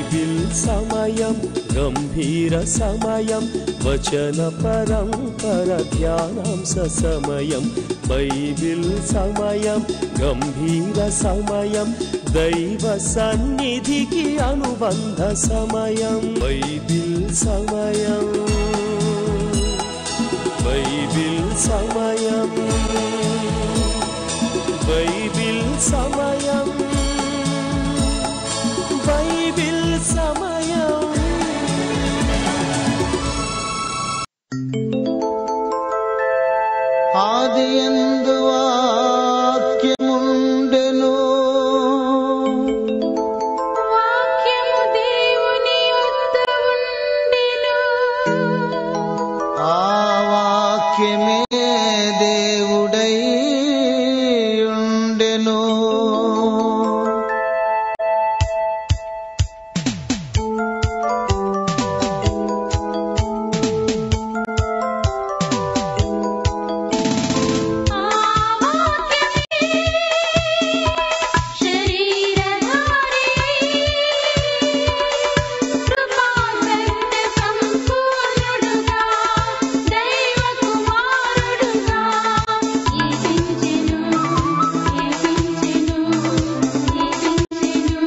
Bible సమయం గంభీర సమయం వచన పరంపర ధ్యానాంశ సమయం బైబిల్ సమయం గంభీర సమయం దైవ సన్నిధికి అనుబంధ సమయం బైబిల్ సమయం బైబిల్ సమయం బైబిల్ సమయం బైబిల్ సమయం ఆదియందు వాక్యముండెను వాక్యము దేవుని యొద్ద ఉండెను ఆ వాక్యమే దేవుడై ఉండెను ఆ వాక్యమే శరీరధారి కృపాసత్య సంపూర్ణుడుగా దైవ కుమారుడుగా జీవించెను జీవించెను జీవించెను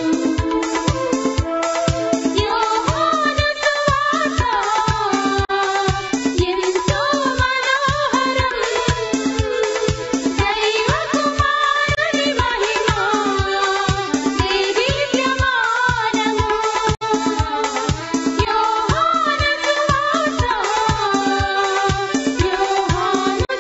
యోహాను సువార్త ఎంతో మనోహరం దైవ కుమారుని మహిమ దేదీప్యమానము యోహాను సువార్త యోహాను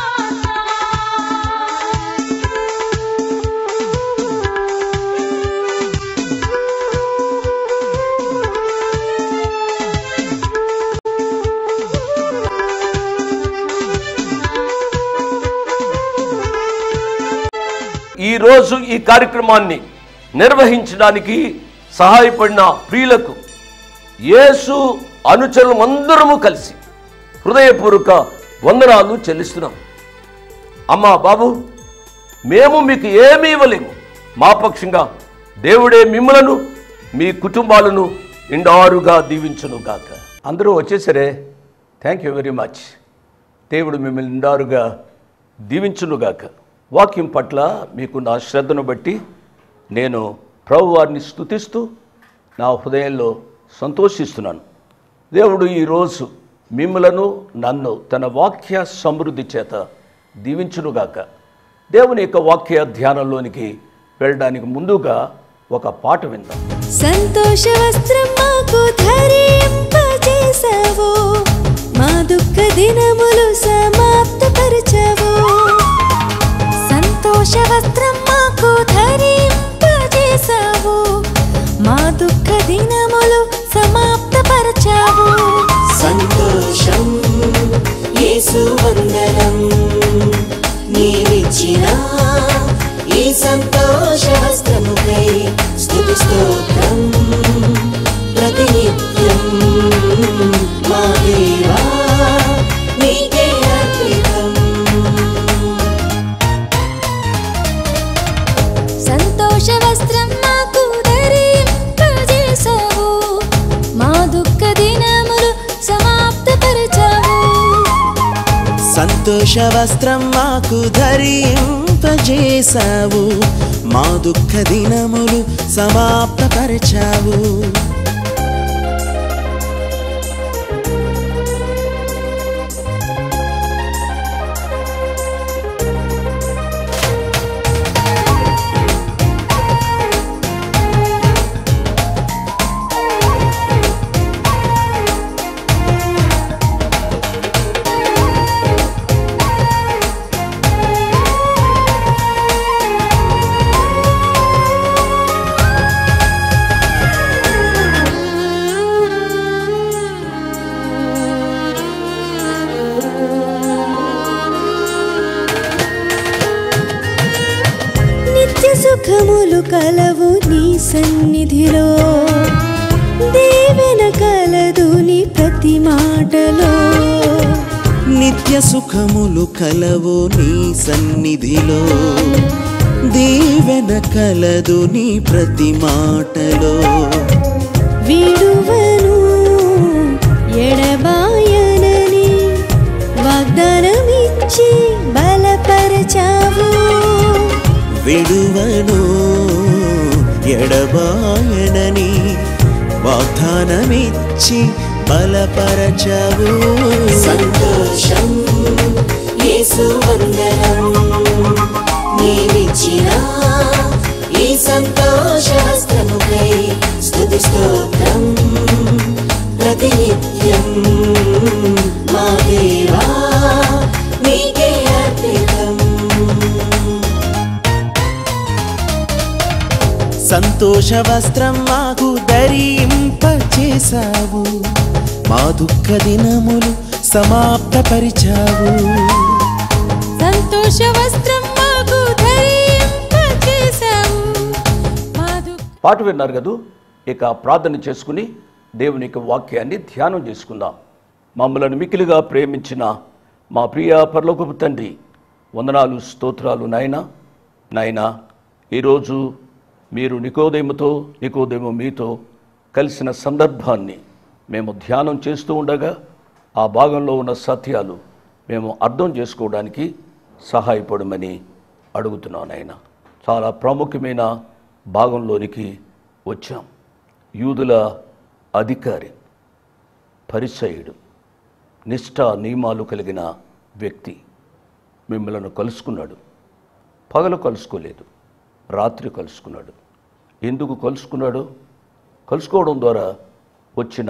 ఈరోజు ఈ కార్యక్రమాన్ని నిర్వహించడానికి సహాయపడిన ప్రియులకు యేసు అనుచరులు అందరము కలిసి హృదయపూర్వక వందనాలు చెల్లిస్తున్నాం అమ్మా బాబు మేము మీకు ఏమీ ఇవ్వలేము మా పక్షంగా దేవుడే మిమ్మలను మీ కుటుంబాలను ఇండారుగా దీవించును గాక అందరూ వచ్చేసరే థ్యాంక్ యూ వెరీ మచ్ దేవుడు మిమ్మల్ని నిండారుగా దీవించునుగాక వాక్యం పట్ల మీకు నా శ్రద్ధను బట్టి నేను ప్రభు వారిని స్థుతిస్తూ నా హృదయంలో సంతోషిస్తున్నాను దేవుడు ఈరోజు మిమ్మలను నన్ను తన వాక్య సమృద్ధి చేత దీవించునుగాక దేవుని యొక్క వాక్య ధ్యానంలోనికి వెళ్ళడానికి ముందుగా ఒక పాట విందాం సంతోష వస్త్రం మాకు ధరింపజేసావు మా దుఃఖ దినములు సమాప్తపరచవు సంతోష వస్త్రం మాకు ధరింపజేసావు మా దుఃఖ దినములు సమాప్తపరచావు సంతోషం యేసు వందనం నీవిచ్చిన ఈ సంతోష వస్త్రముకై స్తుతి స్తోత్రం ప్రతినిత్యం మా దేవా నీకే అర్పితం సంతోష వస్త్రం మాకు ధరింపజేసావు మా దుఃఖ దినములు సమాప్తపరచావు సంతోష వస్త్రం మాకు ధరింపజేశావు మా దుఃఖ దినములు సమాప్తపరచావు నిత్య సుఖములు కలవు నీ సన్నిధిలో దేవెన కలదు నీ ప్రతి మాటలో నిత్య సుఖములు కలవు నీ సన్నిధిలో దీవెన కలదు నీ ప్రతి మాటలో విడువను ఎడబాయనని వాగ్దానమిచ్చి బలపరచావు విడువను ఎడబాయనని వాగ్దానమిచ్చి బలపరచవు సంతోషం యేసు వందనం నీవిచ్చిన ఈ సంతోషాస్త్రముకై స్తుతి స్తోత్రం ప్రతినిత్యం మా దేవా నీకే అర్పితం సంతోష వస్త్రం మాకు ధరింపచేశావు మా దుఃఖ దినములు సమాప్తపరిచావు సంతోష వస్త్రం మాకు ధరింపచేశావు మా దుఃఖ పాట విన్నారు కదూ ఇక ప్రార్థన చేసుకుని దేవుని యొక్క వాక్యాన్ని ధ్యానం చేసుకుందాం మమ్మలను మికిలిగా ప్రేమించిన మా ప్రియ పరలోకపు తండ్రి వందనాలు స్తోత్రాలు నాయన నాయన ఈరోజు మీరు నికోదేముతో నికోదేము మీతో కలిసిన సందర్భాన్ని మేము ధ్యానం చేస్తూ ఉండగా ఆ భాగంలో ఉన్న సత్యాలు మేము అర్థం చేసుకోవడానికి సహాయపడమని అడుగుతున్నాను ఆయన చాలా ప్రాముఖ్యమైన భాగంలోనికి వచ్చాం యూదుల అధికారి పరిసయుడు నిష్ఠ నియమాలు కలిగిన వ్యక్తి మిమ్మల్ని కలుసుకున్నాడు పగలు కలుసుకోలేదు రాత్రి కలుసుకున్నాడు ఎందుకు కలుసుకున్నాడు కలుసుకోవడం ద్వారా వచ్చిన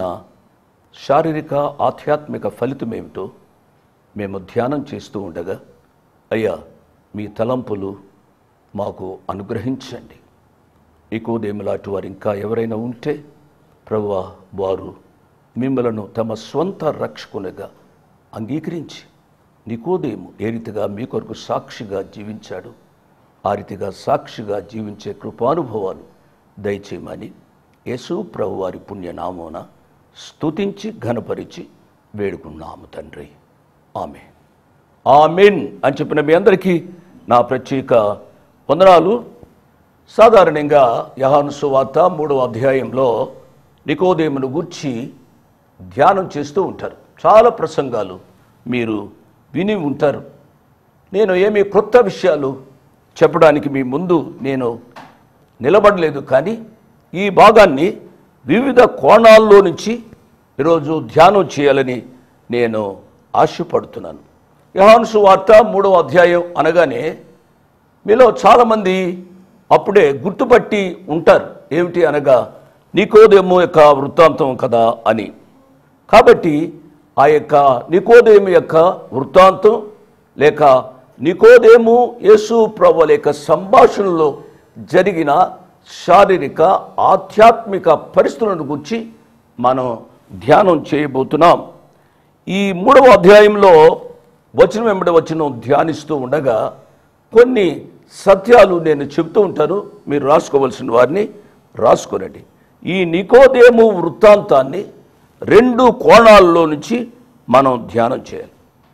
శారీరక ఆధ్యాత్మిక ఫలితం ఏమిటో మేము ధ్యానం చేస్తూ ఉండగా అయ్యా మీ తలంపులు మాకు అనుగ్రహించండి నికోదేములాంటి వారు ఇంకా ఎవరైనా ఉంటే ప్రభువా వారు మిమ్మలను తమ స్వంత రక్షకునిగా అంగీకరించి నికోదేము ఏ రీతిగా మీ కొరకు సాక్షిగా జీవించాడు ఆ రీతిగా సాక్షిగా జీవించే కృపానుభవాలు దయచేయమని యేసు ప్రభు వారి పుణ్యనామోన స్తుతించి ఘనపరిచి వేడుకున్నాము తండ్రి ఆమె ఆమెన్ అని చెప్పిన మీ అందరికీ నా ప్రత్యేక వందనాలు సాధారణంగా యహాను సువార్త మూడవ అధ్యాయంలో నికోదేమును గూర్చి ధ్యానం చేస్తూ ఉంటారు చాలా ప్రసంగాలు మీరు విని ఉంటారు నేను ఏమీ కొత్త విషయాలు చెప్పడానికి మీ ముందు నేను నిలబడలేదు కానీ ఈ భాగాన్ని వివిధ కోణాల్లో నుంచి ఈరోజు ధ్యానం చేయాలని నేను ఆశపడుతున్నాను యహాను సువార్త మూడవ అధ్యాయం అనగానే మీలో చాలామంది అప్పుడే గుర్తుపట్టి ఉంటారు ఏమిటి అనగా నికోదేము యొక్క వృత్తాంతం కదా అని కాబట్టి ఆ యొక్క నికోదేము యొక్క వృత్తాంతం లేక నికోదేము యేసు ప్రభుల యొక్క సంభాషణలో జరిగిన శారీరక ఆధ్యాత్మిక పరిస్థితులను గురించి మనం ధ్యానం చేయబోతున్నాం ఈ మూడవ అధ్యాయంలో వచనం వెంబడి వచనం ధ్యానిస్తూ ఉండగా కొన్ని సత్యాలు నేను చెప్తూ ఉంటాను మీరు రాసుకోవలసిన వారిని రాసుకోనండి ఈ నికోదేము వృత్తాంతాన్ని రెండు కోణాల్లో నుంచి మనం ధ్యానం చేయాలి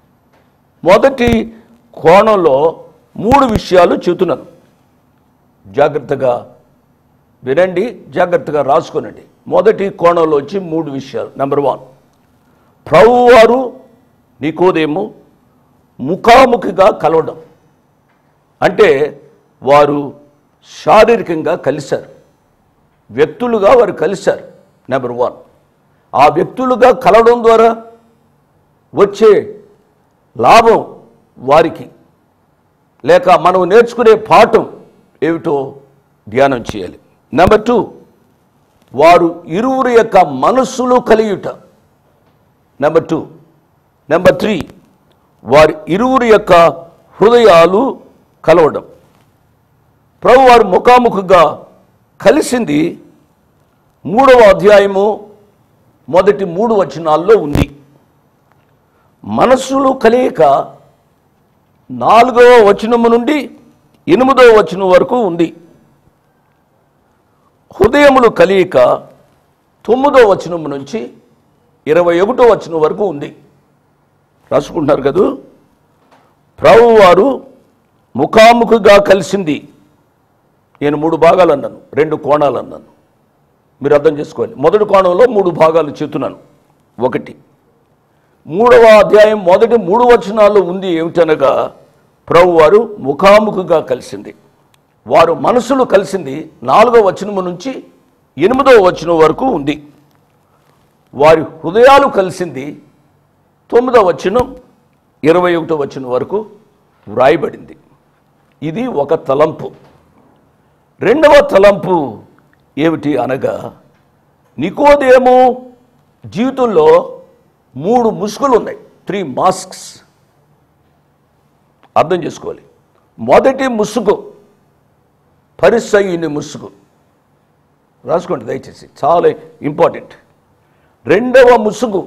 మొదటి కోణంలో మూడు విషయాలు చెబుతున్నాను జాగ్రత్తగా వినండి జాగ్రత్తగా రాసుకోనండి మొదటి కోణంలో వచ్చి మూడు విషయాలు నెంబర్ వన్ ప్రభువారు నికోదేము ముఖాముఖిగా కలవడం అంటే వారు శారీరకంగా కలిశారు వ్యక్తులుగా వారు కలిశారు నెంబర్ వన్ ఆ వ్యక్తులుగా కలవడం ద్వారా వచ్చే లాభం వారికి లేక మనం నేర్చుకునే పాఠం ఏమిటో ధ్యానం చేయాలి నెంబర్ టూ వారు ఇరువురు యొక్క మనస్సులు కలియుట నెంబర్ టూ నెంబర్ త్రీ వారి ఇరువురి యొక్క హృదయాలు కలవడం ప్రభు వారు ముఖాముఖిగా కలిసింది మూడవ అధ్యాయము మొదటి మూడు వచనాల్లో ఉంది మనస్సులు కలియక నాలుగవ వచనము నుండి ఎనిమిదవ వచనం వరకు ఉంది హృదయములు కలియక తొమ్మిదవ వచనం నుంచి ఇరవై ఒకటో వచనం వరకు ఉంది రాసుకుంటున్నారు కదూ ప్రభువారు ముఖాముఖిగా కలిసింది నేను మూడు భాగాలు అన్నాను రెండు కోణాలు అన్నాను మీరు అర్థం చేసుకోవాలి మొదటి కోణంలో మూడు భాగాలు చెప్తున్నాను ఒకటి మూడవ అధ్యాయం మొదటి మూడు వచనాల్లో ఉంది ఏమిటనగా ప్రభు వారు ముఖాముఖిగా కలిసింది వారు మనసులు కలిసింది నాలుగవ వచనము నుంచి ఎనిమిదవ వచనం వరకు ఉంది వారి హృదయాలు కలిసింది తొమ్మిదవ వచనం ఇరవై ఒకటో వచనం వరకు వ్రాయబడింది ఇది ఒక తలంపు రెండవ తలంపు ఏమిటి అనగా నికోదేము జీవితంలో మూడు ముసుగులు ఉన్నాయి త్రీ మాస్క్స్ అర్థం చేసుకోవాలి మొదటి ముసుగు పరిసయుని ముసుగు రాసుకోండి దయచేసి చాలా ఇంపార్టెంట్ రెండవ ముసుగు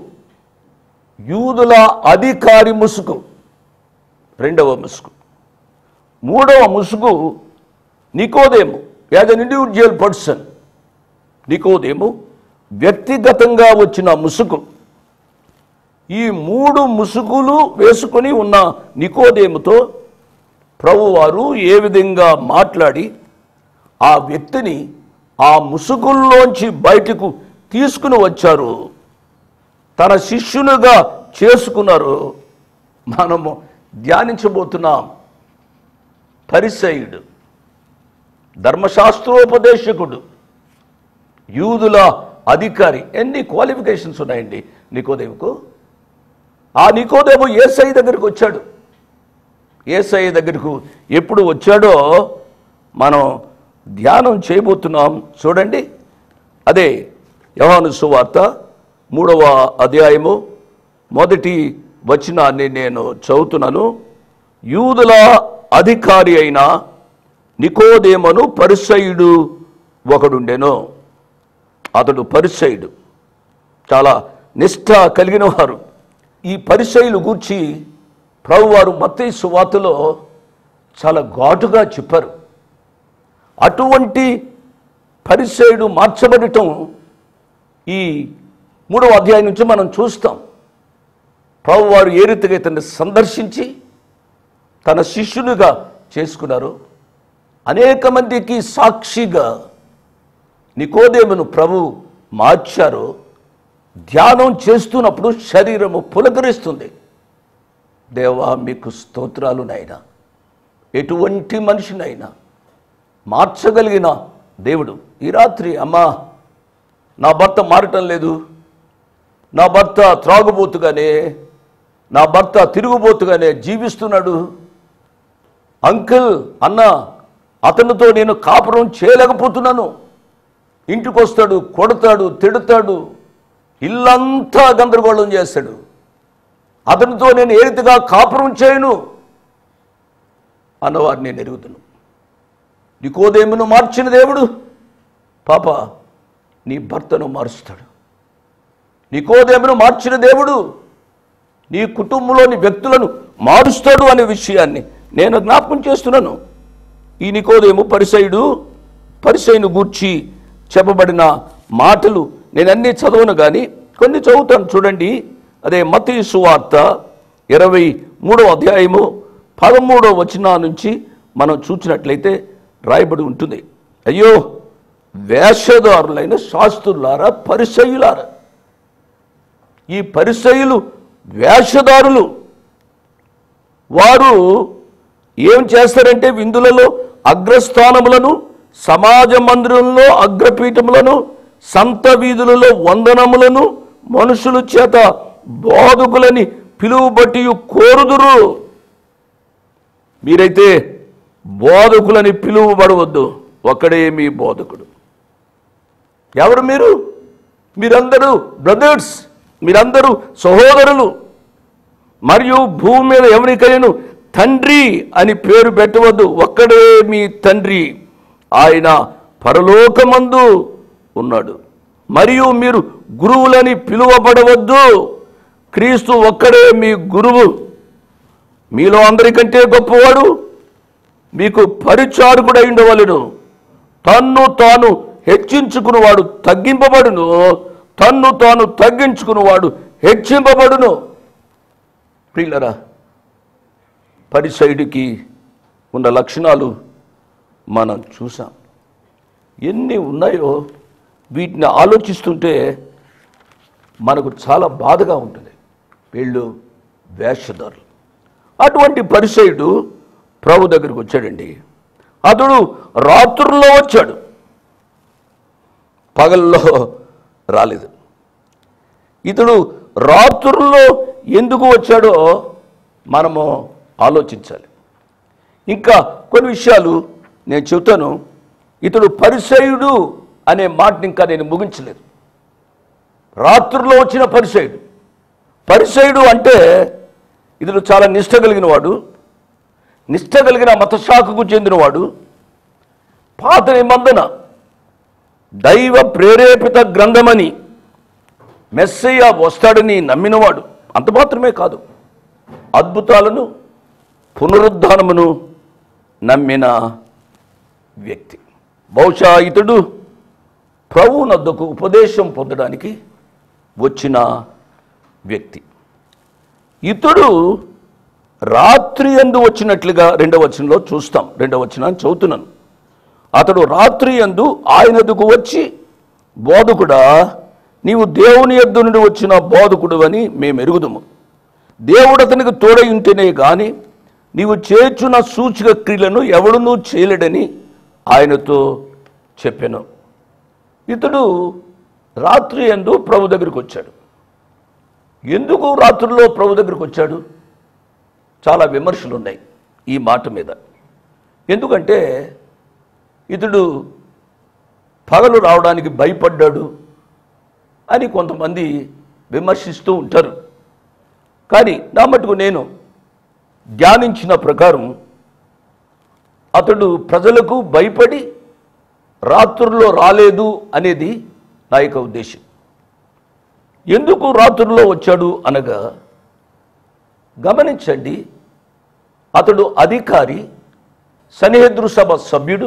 యూదుల అధికారి ముసుగు రెండవ ముసుగు మూడవ ముసుగు నికోదేము యాజ్ అన్ ఇండివిజువల్ పర్సన్ నికోదేము వ్యక్తిగతంగా వచ్చిన ముసుగు ఈ మూడు ముసుగులు వేసుకొని ఉన్న నికోదేముతో ప్రభువారు ఏ విధంగా మాట్లాడి ఆ వ్యక్తిని ఆ ముసుగుల్లోంచి బయటకు తీసుకుని వచ్చారు తన శిష్యునిగా చేసుకున్నారు మనము ధ్యానించబోతున్నాం పరిసయుడు ధర్మశాస్త్రోపదేశకుడు యూదుల అధికారి ఎన్ని క్వాలిఫికేషన్స్ ఉన్నాయండి నికోదేవుకు ఆ నికోదేవు ఏసై దగ్గరికి వచ్చాడు ఏసై దగ్గరకు ఎప్పుడు వచ్చాడో మనం ధ్యానం చేయబోతున్నాం చూడండి అదే యోహాను సువార్త మూడవ అధ్యాయము మొదటి వచనాన్ని నేను చదువుతున్నాను యూదుల అధికారి అయిన నికోదేమను పరిసయుడు ఒకడుండెను అతడు పరిసయుడు చాలా నిష్ఠ కలిగిన వారు ఈ పరిసయులు గూర్చి ప్రభువారు మత్తయి సువార్తలో చాలా ఘాటుగా చెప్పారు అటువంటి పరిసయుడు మార్చబడటం ఈ మూడవ అధ్యాయం నుంచి మనం చూస్తాం ప్రభువారు ఏ రీతిగా ఇతన్ని సందర్శించి తన శిష్యునిగా చేసుకున్నారు అనేక మందికి సాక్షిగా నికోదేమును ప్రభు మార్చారు ధ్యానం చేస్తున్నప్పుడు శరీరము పులకరిస్తుంది దేవా మీకు స్తోత్రాలు నాయనా ఎటువంటి మనిషినైనా మార్చగలిగిన దేవుడు ఈ రాత్రి అమ్మా నా భర్త మారటం లేదు నా భర్త త్రాగుబోతుగానే నా భర్త తిరుగుబోతుగానే జీవిస్తున్నాడు అంకుల్ అన్న అతనితో నేను కాపురం చేయలేకపోతున్నాను ఇంటికి వస్తాడు కొడతాడు తిడతాడు ఇల్లంతా గందరగోళం చేస్తాడు అతనితో నేను ఏ రీతిగా కాపురం చేయను అన్నవారిని నేను ఎరుగుతున్నాను నికోదేమును మార్చిన దేవుడు పాప నీ భర్తను మారుస్తాడు నికోదేమును మార్చిన దేవుడు నీ కుటుంబంలోని వ్యక్తులను మారుస్తాడు అనే విషయాన్ని నేను జ్ఞాపకం చేస్తున్నాను ఈ నికోదేము పరిసయుడు పరిసయును గూర్చి చెప్పబడిన మాటలు నేను అన్నీ చదవను కానీ కొన్ని చదువుతాను చూడండి అదే మతీ సువార్త ఇరవై మూడో అధ్యాయము పదమూడో వచనా నుంచి మనం చూసినట్లయితే రాయబడి ఉంటుంది అయ్యో వేషధారులైన శాస్త్రులారా పరిసయులారా ఈ పరిసయులు వేషధారులు వారు ఏం చేస్తారంటే విందులలో అగ్రస్థానములను సమాజ మందిరంలో అగ్రపీఠములను సంత వీధులలో వందనములను మనుషుల చేత బోధకులని పిలువబట్టి కోరుదురు మీరైతే బోధకులని పిలువబడవద్దు ఒక్కడే మీ బోధకుడు ఎవరు మీరు మీరందరూ బ్రదర్స్ మీరందరూ సహోదరులు మరియు భూమి మీద ఎవరికైనా తండ్రి అని పేరు పెట్టవద్దు ఒక్కడే మీ తండ్రి ఆయన పరలోకమందు ఉన్నాడు మరియు మీరు గురువులని పిలువబడవద్దు క్రీస్తు ఒక్కడే మీ గురువు మీలో అందరికంటే గొప్పవాడు మీకు పరిచారకుడై ఉండవలెను తన్ను తాను హెచ్చించుకున్నవాడు తగ్గింపబడును తన్ను తాను తగ్గించుకున్నవాడు హెచ్చింపబడును ప్రియులరా పరిసైడికి ఉన్న లక్షణాలు మనం చూసాం ఎన్ని ఉన్నాయో వీటిని ఆలోచిస్తుంటే మనకు చాలా బాధగా ఉంటుంది వీళ్ళు వేషధారులు అటువంటి పరిసయుడు ప్రభు దగ్గరికి వచ్చాడండి అతడు రాత్రుల్లో వచ్చాడు పగల్లో రాలేదు ఇతడు రాత్రుల్లో ఎందుకు వచ్చాడో మనము ఆలోచించాలి ఇంకా కొన్ని విషయాలు నేను చెబుతాను ఇతడు పరిసయుడు అనే మాటని ఇంకా నేను ముగించలేదు రాత్రుల్లో వచ్చిన పరిసయుడు పరిసయుడు అంటే ఇతడు చాలా నిష్ట కలిగిన వాడు నిష్ట కలిగిన మతశాఖకు చెందినవాడు పాత నిబంధన దైవ ప్రేరేపిత గ్రంథమని మెస్సయ్య వస్తాడని నమ్మినవాడు అంత మాత్రమే కాదు అద్భుతాలను పునరుద్ధానమును నమ్మిన వ్యక్తి బహుశా ఇతడు ప్రభు నద్దకు ఉపదేశం పొందడానికి వచ్చిన వ్యక్తి ఇతడు రాత్రి ఎందు వచ్చినట్లుగా రెండవ వచనంలో చూస్తాం రెండవ వచనాన్ని చదువుతున్నాను అతడు రాత్రి ఎందు ఆయనదుకు వచ్చి బోధకుడా నీవు దేవుని యొద్ద నుండి వచ్చిన బోధకుడు అని మేము ఎరుగుదుము దేవుడు అతనికి తోడై ఉంటేనే గాని నీవు చేర్చున్న సూచక క్రియలను ఎవడునూ చేయలేడని ఆయనతో చెప్పాను ఇతడు రాత్రి ఎందు ప్రభు దగ్గరికి వచ్చాడు ఎందుకు రాత్రుల్లో ప్రభు దగ్గరికి వచ్చాడు చాలా విమర్శలు ఉన్నాయి ఈ మాట మీద ఎందుకంటే ఇతడు పగలు రావడానికి భయపడ్డాడు అని కొంతమంది విమర్శిస్తూ ఉంటారు కానీ నా మటుకు నేను ధ్యానించిన ప్రకారం అతడు ప్రజలకు భయపడి రాత్రుల్లో రాలేదు అనేది నా యొక్క ఉద్దేశం ఎందుకు రాత్రుల్లో వచ్చాడు అనగా గమనించండి అతడు అధికారి సన్నిహిద్రు సభ సభ్యుడు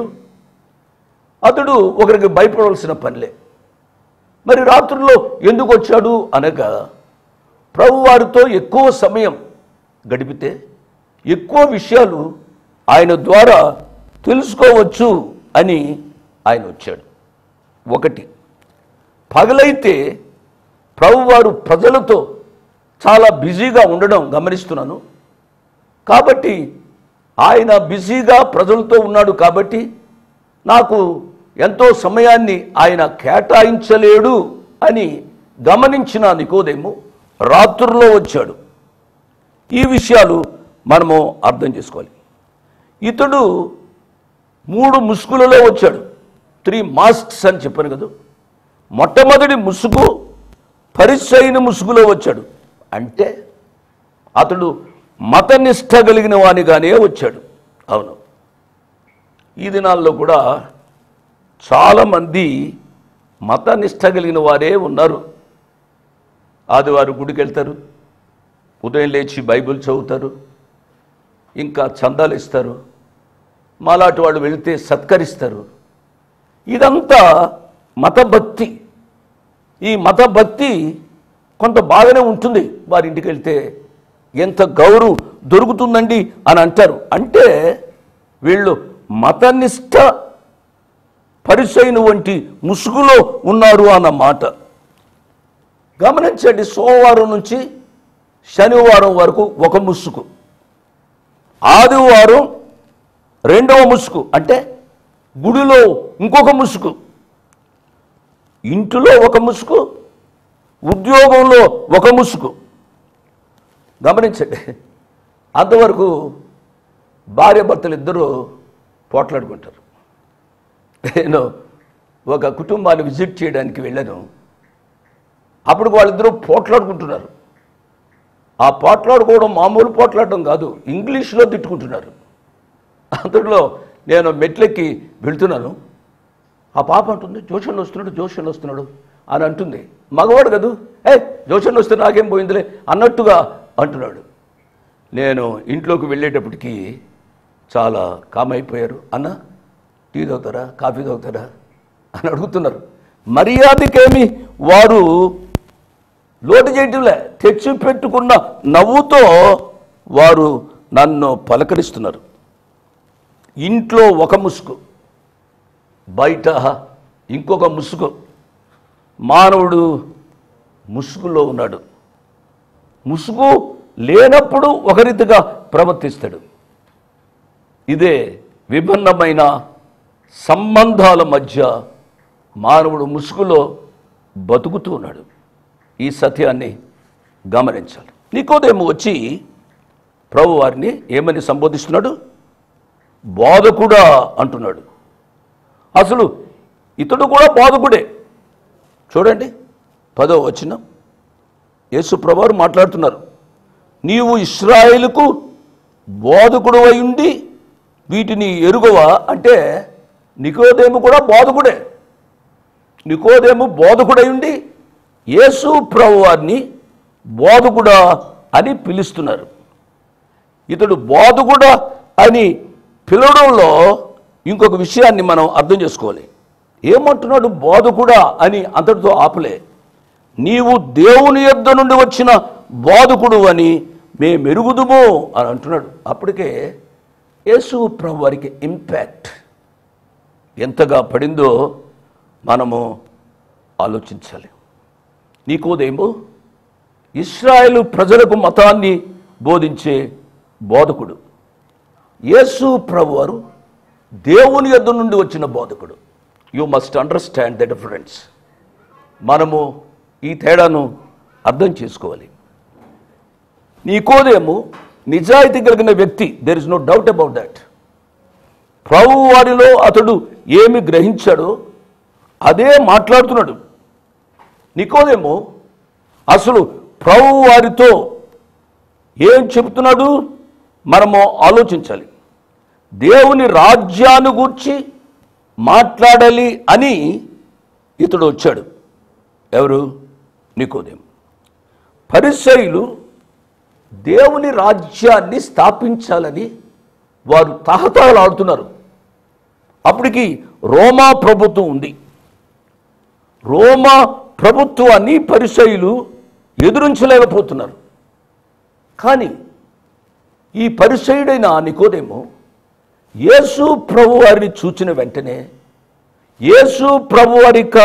అతడు ఒకరికి భయపడవలసిన పనిలే మరి రాత్రుల్లో ఎందుకు వచ్చాడు అనగా ప్రభువారితో ఎక్కువ సమయం గడిపితే ఎక్కువ విషయాలు ఆయన ద్వారా తెలుసుకోవచ్చు అని ఆయన వచ్చాడు ఒకటి పగలైతే ప్రభువారు ప్రజలతో చాలా బిజీగా ఉండడం గమనిస్తున్నాను కాబట్టి ఆయన బిజీగా ప్రజలతో ఉన్నాడు కాబట్టి నాకు ఎంతో సమయాన్ని ఆయన కేటాయించలేడు అని గమనించిన నికోదేము రాత్రుల్లో వచ్చాడు ఈ విషయాలు మనము అర్థం చేసుకోవాలి ఇతడు మూడు ముసుగులలో వచ్చాడు త్రీ మాస్క్స్ అని చెప్పాను కదా మొట్టమొదటి ముసుగు పరిచైన ముసుగులో వచ్చాడు అంటే అతడు మతనిష్ట కలిగిన వానిగానే వచ్చాడు అవును ఈ దినాల్లో కూడా చాలామంది మతనిష్ట కలిగిన వారే ఉన్నారు ఆదివారం గుడికి వెళ్తారు ఉదయం లేచి బైబిల్ చదువుతారు ఇంకా చందాలు ఇస్తారు మాలాంటి వాళ్ళు వెళితే సత్కరిస్తారు ఇదంతా మతభక్తి ఈ మతభక్తి కొంత బాగానే ఉంటుంది వారి ఇంటికి వెళ్తే ఎంత గౌరవం దొరుకుతుందండి అని అంటారు అంటే వీళ్ళు మతనిష్ట పరిచయను వంటి ముసుగులో ఉన్నారు అన్న మాట గమనించండి సోమవారం నుంచి శనివారం వరకు ఒక ముసుగు ఆదివారం రెండవ ముసుగు అంటే గుడిలో ఇంకొక ముసుగు ఇంటిలో ఒక ముసుగు ఉద్యోగంలో ఒక ముసుగు గమనించండి అంతవరకు భార్య భర్తలు ఇద్దరూ పోట్లాడుకుంటారు నేను ఒక కుటుంబాన్ని విజిట్ చేయడానికి వెళ్ళాను అప్పుడు వాళ్ళిద్దరూ పోట్లాడుకుంటున్నారు ఆ పోట్లాడుకోవడం మామూలు పోట్లాడడం కాదు ఇంగ్లీష్లో తిట్టుకుంటున్నారు అందులో నేను మెట్లెక్కి వెళ్తున్నాను ఆ పాప అంటుంది జోషన్ వస్తున్నాడు జోషన్ వస్తున్నాడు అని అంటుంది మగవాడు కదూ ఏ జోషన్ వస్తే నాకేం పోయిందిలే అన్నట్టుగా అంటున్నాడు నేను ఇంట్లోకి వెళ్ళేటప్పటికి చాలా కామ్ అయిపోయారు అన్న టీ తాగుతారా కాఫీ తాగుతారా అని అడుగుతున్నారు మర్యాదకేమి వారు లోటు చేయటంలే తెచ్చి పెట్టుకున్న నవ్వుతో వారు నన్ను పలకరిస్తున్నారు ఇంట్లో ఒక ముసుగు బయట ఇంకొక ముసుగు మానవుడు ముసుగులో ఉన్నాడు ముసుగు లేనప్పుడు ఒక రీతిగా ప్రవర్తిస్తాడు ఇదే విభిన్నమైన సంబంధాల మధ్య మానవుడు ముసుగులో బతుకుతూ ఉన్నాడు ఈ సత్యాన్ని గమనించాలి నీకోదేమో వచ్చి ప్రభు వారిని ఏమని సంబోధిస్తున్నాడు బోధకుడా అంటున్నాడు అసలు ఇతడు కూడా బోధకుడే చూడండి పదో వచ్చిన యేసు ప్రభువారు మాట్లాడుతున్నారు నీవు ఇస్రాయేలుకు బోధకుడు అయి ఉండి వీటిని ఎరుగవా అంటే నికోదేము కూడా బోధకుడే నికోదేము బోధకుడై ఉండి యేసు ప్రభు వారిని బోధకుడా అని పిలుస్తున్నారు ఇతడు బోధకుడా అని పిలవడంలో ఇంకొక విషయాన్ని మనం అర్థం చేసుకోవాలి ఏమంటున్నాడు బోధకుడా అని అంతటితో ఆపలే నీవు దేవుని యొద్ద నుండి వచ్చిన బోధకుడు అని మేము ఎరుగుదుము అని అంటున్నాడు అప్పటికే యేసు ప్రభు వారికి ఇంపాక్ట్ ఎంతగా పడిందో మనము ఆలోచించాలి నీకోదేమో ఇస్రాయేలు ప్రజలకు మతాన్ని బోధించే బోధకుడు యేసు ప్రభువారు దేవుని యొద్ద నుండి వచ్చిన బోధకుడు you must understand the difference మనము ఈ తేడాను అర్థం చేసుకోవాలి నీకోదేమో నిజాయితీ కలిగిన వ్యక్తి there is no doubt about that ప్రభు వారిలో అతడు ఏమి గ్రహించాడో అదే మాట్లాడుతున్నాడు నికోదేమో అసలు ప్రభు వారితో ఏం చెబుతున్నాడు మనము ఆలోచించాలి దేవుని రాజ్యాన్ని గూర్చి మాట్లాడాలి అని ఇతడు వచ్చాడు ఎవరు నికోదేం పరిసయులు దేవుని రాజ్యాన్ని స్థాపించాలని వారు తహతహలాడుతున్నారు అప్పటికి రోమా ప్రభుత్వం ఉంది రోమా ప్రభుత్వాన్ని పరిసయులు ఎదురించలేకపోతున్నారు కానీ ఈ పరిసయుడైన నికోదేమో యేసు ప్రభు వారిని చూచిన వెంటనే యేసు ప్రభు వారి యొక్క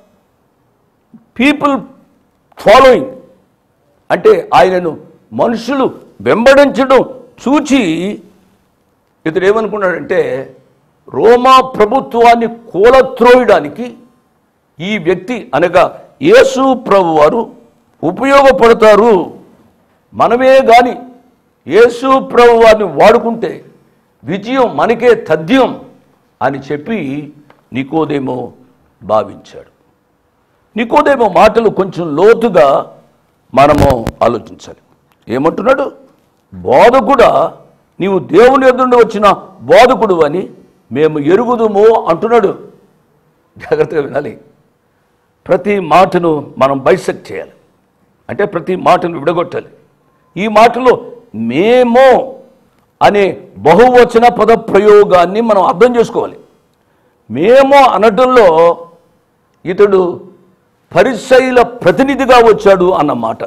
పీపుల్ ఫాలోయింగ్ అంటే ఆయనను మనుషులు వెంబడించడం చూచి ఇతడు ఏమనుకున్నాడంటే రోమా ప్రభుత్వాన్ని కూలత్రోయడానికి ఈ వ్యక్తి అనగా యేసు ప్రభు వారు ఉపయోగపడతారు మనమే గాని యేసు ప్రభు వారిని వాడుకుంటే విజయం మనకే తథ్యం అని చెప్పి నికోదేమో భావించాడు నికోదేమో మాటలు కొంచెం లోతుగా మనము ఆలోచించాలి ఏమంటున్నాడు బోధకుడా నీవు దేవుని ఎదురుండి వచ్చిన బోధకుడు అని మేము ఎరుగుదుము అంటున్నాడు జాగ్రత్తగా వినాలి ప్రతి మాటను మనం బైసెక్ట్ చేయాలి అంటే ప్రతి మాటను విడగొట్టాలి ఈ మాటలో మేము అనే బహువచన పద ప్రయోగాన్ని మనం అర్థం చేసుకోవాలి మేము అనటంలో ఇతడు పరిశైల ప్రతినిధిగా వచ్చాడు అన్న మాట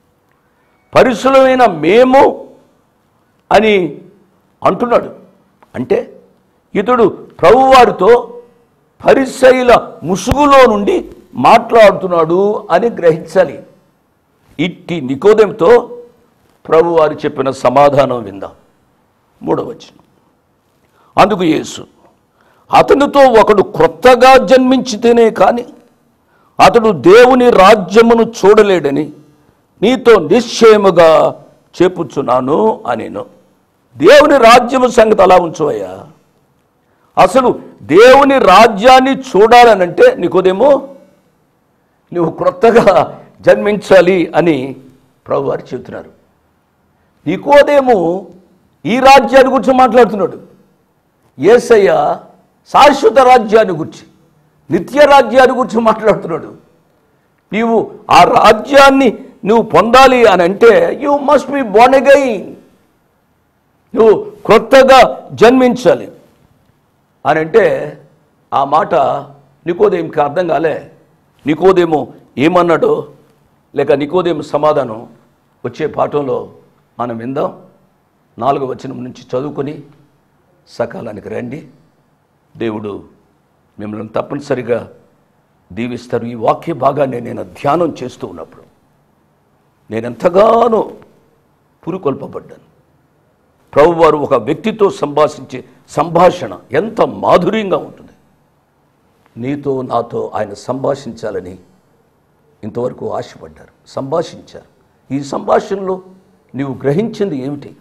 పరిశులమైన మేము అని అంటున్నాడు అంటే ఇతడు ప్రభువారితో పరిశైల ముసుగులో నుండి మాట్లాడుతున్నాడు అని గ్రహించాలి ఇట్టి నికోదెంతో ప్రభువారు చెప్పిన సమాధానం విందాం మూడవచనం అందుకు యేసు అతనితో ఒకడు క్రొత్తగా జన్మించితేనే కానీ అతడు దేవుని రాజ్యమును చూడలేడని నీతో నిశ్చయముగా చెప్పుచున్నాను అనేను దేవుని రాజ్యము సంగతి అలా ఉంచవయ్యా అసలు దేవుని రాజ్యాన్ని చూడాలనంటే నీకుదేమో నువ్వు క్రొత్తగా జన్మించాలి అని ప్రభువారు చెబుతున్నారు నీకోదేమో ఈ రాజ్యాన్ని గురించి మాట్లాడుతున్నాడు ఏసయ్య శాశ్వత రాజ్యాన్ని గురించి నిత్య రాజ్యాన్ని గురించి మాట్లాడుతున్నాడు నీవు ఆ రాజ్యాన్ని నువ్వు పొందాలి అని అంటే you must be born again నువ్వు క్రొత్తగా జన్మించాలి అని అంటే ఆ మాట నికోదేమికి అర్థం కాలే నికోదేమో ఏమన్నాడో లేక నికోదేము సమాధానం వచ్చే పాఠంలో మనం విందాం నాలుగో వచనం నుంచి చదువుకొని సకాలానికి రండి దేవుడు మిమ్మల్ని తప్పనిసరిగా దీవిస్తారు ఈ వాక్య భాగాన్ని నేను ధ్యానం చేస్తూ ఉన్నప్పుడు నేను ఎంతగానో పురుకొల్పబడ్డాను ప్రభువారు ఒక వ్యక్తితో సంభాషించే సంభాషణ ఎంత మాధుర్యంగా ఉంటుంది నీతో నాతో ఆయన సంభాషించాలని ఇంతవరకు ఆశపడ్డారు సంభాషించారు ఈ సంభాషణలో నీవు గ్రహించింది ఏమిటి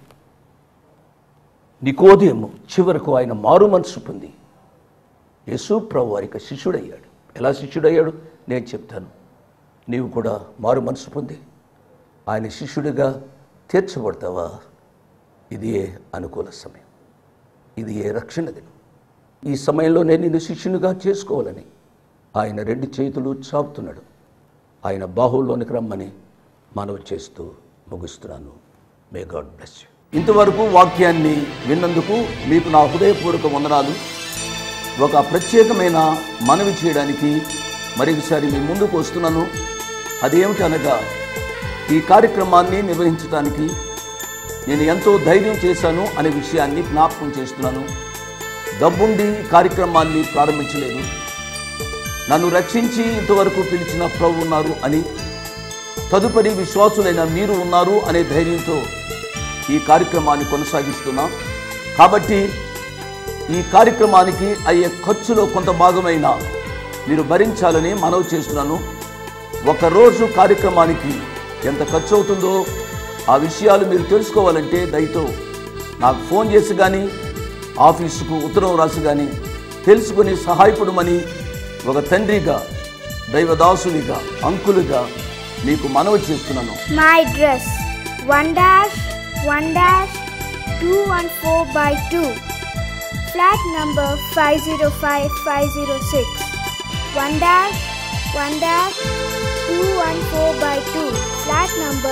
నికోదేము చివరకు ఆయన మారు మనసు పొంది యేసు ప్రభు వారికి శిష్యుడయ్యాడు ఎలా శిష్యుడయ్యాడు నేను చెప్తాను నీవు కూడా మారు మనసు పొంది ఆయన శిష్యుడిగా తీర్చబడతావా ఇది ఏ అనుకూల సమయం ఇది ఏ రక్షణ దినం ఈ సమయంలో నేను నిన్ను శిష్యునిగా చేసుకోవాలని ఆయన రెండు చేతులు చాపుతున్నాడు ఆయన బాహుల్లోనికి రమ్మని మనవి చేస్తూ ముగిస్తున్నాను మే గాడ్ బ్లెస్ యూ ఇంతవరకు వాక్యాన్ని విన్నందుకు మీకు నా హృదయపూర్వక వందనాలు ఒక ప్రత్యేకమైన మనవి చేయడానికి మరొకసారి మీ ముందుకు వస్తున్నాను అదేమిటి అనగా ఈ కార్యక్రమాన్ని నిర్వహించడానికి నేను ఎంతో ధైర్యం చేశాను అనే విషయాన్ని జ్ఞాపకం చేస్తున్నాను డబ్బుండి ఈ కార్యక్రమాన్ని ప్రారంభించలేదు నన్ను రక్షించి ఇంతవరకు పిలిచిన ప్రభు ఉన్నారు అని తదుపరి విశ్వాసులైన మీరు ఉన్నారు అనే ధైర్యంతో ఈ కార్యక్రమాన్ని కొనసాగిస్తున్నాం కాబట్టి ఈ కార్యక్రమానికి అయ్యే ఖర్చులో కొంత భాగమైన మీరు భరించాలని మనవి చేస్తున్నాను ఒకరోజు కార్యక్రమానికి ఎంత ఖర్చు అవుతుందో ఆ విషయాలు మీరు తెలుసుకోవాలంటే దయతో నాకు ఫోన్ చేసి కానీ ఆఫీసుకు ఉత్తరం రాసి కానీ తెలుసుకుని సహాయపడమని ఒక తండ్రిగా దైవదాసునిగా అంకులుగా మీకు మనవి చేస్తున్నాను My address 1 dash 1 dash 214 by 2 flat number 505506 1 dash 1 dash 214 by 2 flat number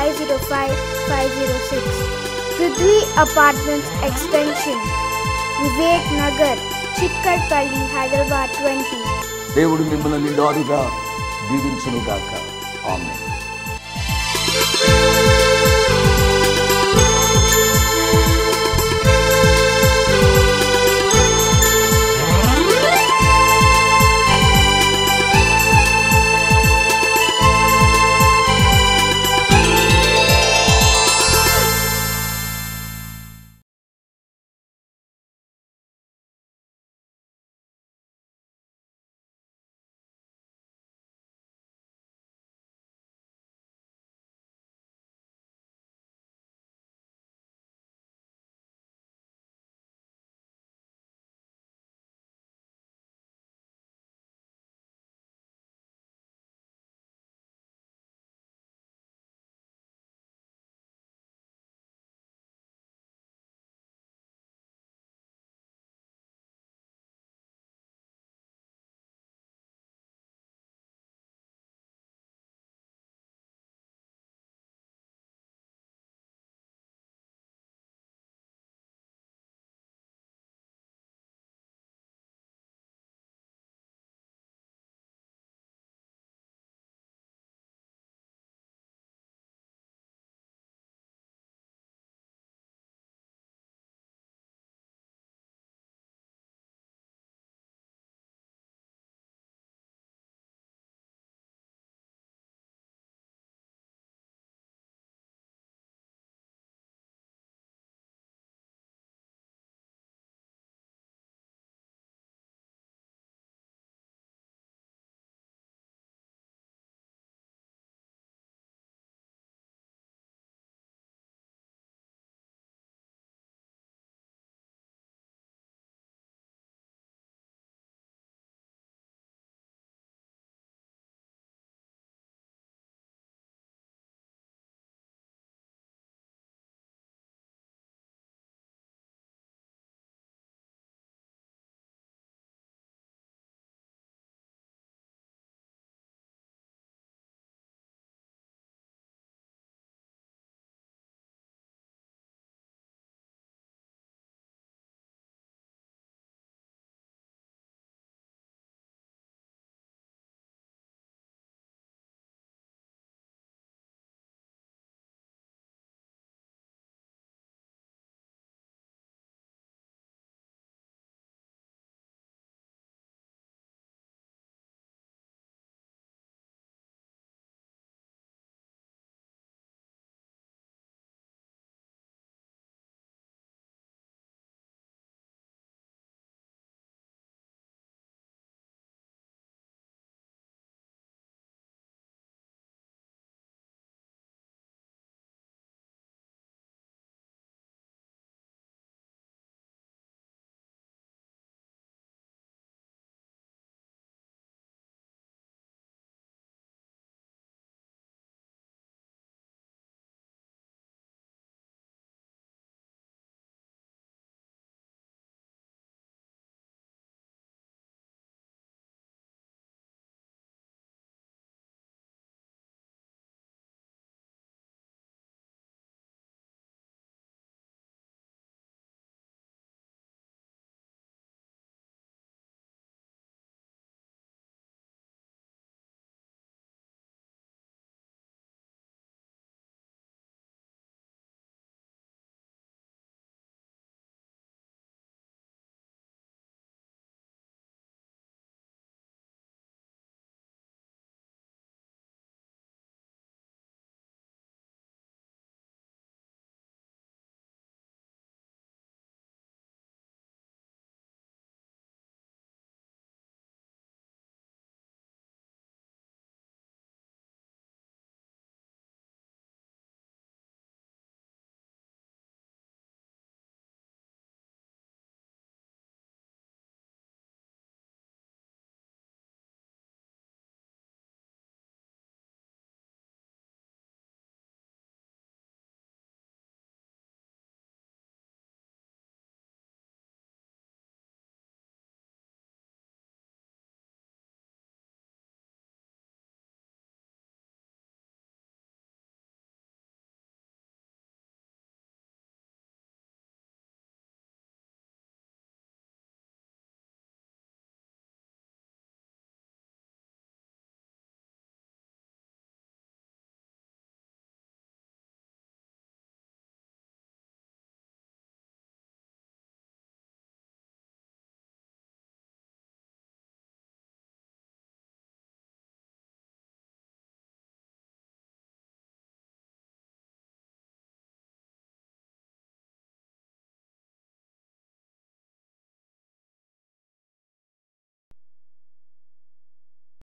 505506 Prithvi Apartments Extension Vivek Nagar Chikkarpalli Hyderabad 20 దేవుడు మిమ్మల్ని నిండారుగా దీవించునుగాక ఆమె Thank